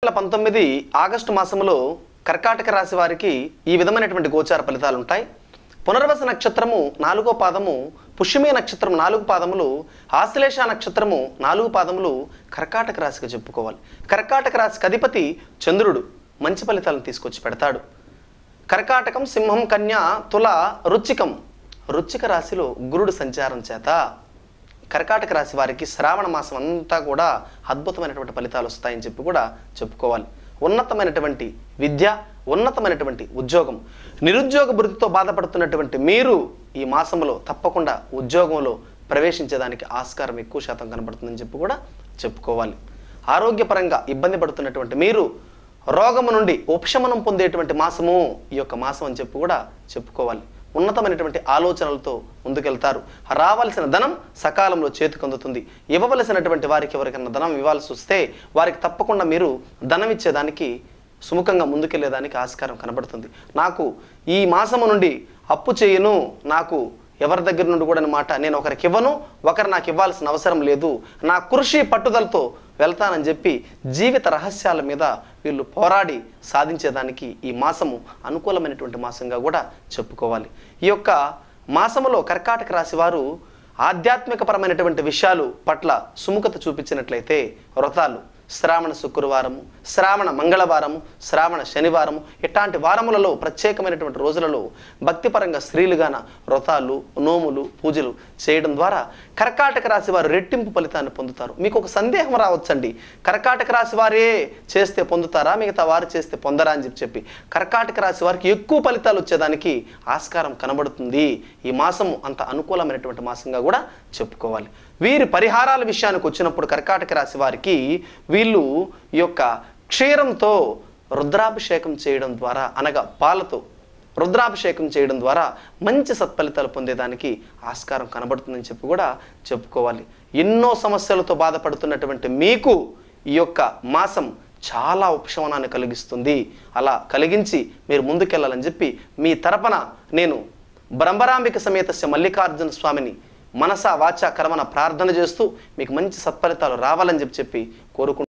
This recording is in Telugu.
వేల పంతొమ్మిది ఆగస్టు మాసంలో కర్కాటక రాశి వారికి ఈ విధమైనటువంటి గోచార ఫలితాలు ఉంటాయి పునర్వస నక్షత్రము నాలుగో పాదము పుష్యమి నక్షత్రం నాలుగు పాదములు ఆశ్లేష నక్షత్రము నాలుగు పాదములు కర్కాటక రాశిగా చెప్పుకోవాలి కర్కాటక రాశికి అధిపతి చంద్రుడు మంచి ఫలితాలను తీసుకొచ్చి పెడతాడు కర్కాటకం సింహం కన్య తుల రుచికం రుచిక రాశిలో గురుడు సంచారం చేత కర్కాటక రాశి వారికి శ్రావణ మాసం అంతా కూడా అద్భుతమైనటువంటి ఫలితాలు వస్తాయని చెప్పి కూడా చెప్పుకోవాలి ఉన్నతమైనటువంటి విద్య ఉన్నతమైనటువంటి ఉద్యోగం నిరుద్యోగ వృత్తితో బాధపడుతున్నటువంటి మీరు ఈ మాసంలో తప్పకుండా ఉద్యోగంలో ప్రవేశించేదానికి ఆస్కారం ఎక్కువ శాతం కనబడుతుందని చెప్పి కూడా చెప్పుకోవాలి ఆరోగ్యపరంగా ఇబ్బంది పడుతున్నటువంటి మీరు రోగము నుండి ఉపశమనం పొందేటువంటి మాసము ఈ యొక్క మాసం అని చెప్పి కూడా చెప్పుకోవాలి ఉన్నతమైనటువంటి ఆలోచనలతో ముందుకెళ్తారు రావాల్సిన ధనం సకాలంలో చేతికి అందుతుంది ఇవ్వవలసినటువంటి వారికి ఎవరికైనా ధనం ఇవ్వాల్సి వస్తే వారికి తప్పకుండా మీరు ధనం ఇచ్చేదానికి సుముఖంగా ముందుకెళ్లేదానికి ఆస్కారం కనబడుతుంది నాకు ఈ మాసము నుండి అప్పు చేయను నాకు ఎవరి దగ్గర నుండి కూడా మాట నేను ఒకరికి ఇవ్వను ఒకరు నాకు ఇవ్వాల్సిన అవసరం లేదు నా కృషి పట్టుదలతో వెళ్తానని చెప్పి జీవిత రహస్యాల మీద వీళ్ళు పోరాడి సాధించేదానికి ఈ మాసము అనుకూలమైనటువంటి మాసంగా కూడా చెప్పుకోవాలి ఈ యొక్క మాసములో కర్కాటక రాశి వారు ఆధ్యాత్మికపరమైనటువంటి విషయాలు పట్ల సుముఖత చూపించినట్లయితే వ్రతాలు శ్రావణ శుక్రవారము శ్రావణ మంగళవారము శ్రావణ శనివారము ఇట్లాంటి వారములలో ప్రత్యేకమైనటువంటి రోజులలో భక్తిపరంగా స్త్రీలుగాన వ్రతాలు నోములు పూజలు చేయడం ద్వారా కర్కాటక రాశి వారు రెట్టింపు ఫలితాన్ని పొందుతారు మీకు ఒక సందేహం రావచ్చండి కర్కాటక రాశి వారే చేస్తే పొందుతారా మిగతా వారు చేస్తే పొందరా అని చెప్పి చెప్పి కర్కాటక రాశి వారికి ఎక్కువ ఫలితాలు వచ్చేదానికి ఆస్కారం కనబడుతుంది ఈ మాసము అంత అనుకూలమైనటువంటి మాసంగా కూడా చెప్పుకోవాలి వీరి పరిహారాల విషయానికి వచ్చినప్పుడు కర్కాటక రాశి వారికి వీళ్ళు ఈ యొక్క క్షీరంతో రుద్రాభిషేకం చేయడం ద్వారా అనగా పాలతో రుద్రాభిషేకం చేయడం ద్వారా మంచి సత్ఫలితాలు పొందేదానికి ఆస్కారం కనబడుతుందని చెప్పి కూడా చెప్పుకోవాలి ఎన్నో సమస్యలతో బాధపడుతున్నటువంటి మీకు ఈ యొక్క మాసం చాలా ఉపశమనాన్ని కలిగిస్తుంది అలా కలిగించి మీరు ముందుకెళ్ళాలని చెప్పి మీ తరపున నేను బ్రహ్మరాంబిక సమేత శ్రీ మల్లికార్జున స్వామిని మనసా వాచా కర్మన ప్రార్థన చేస్తూ మీకు మంచి సత్ఫలితాలు రావాలని చెప్పి చెప్పి కోరుకుంటున్నాను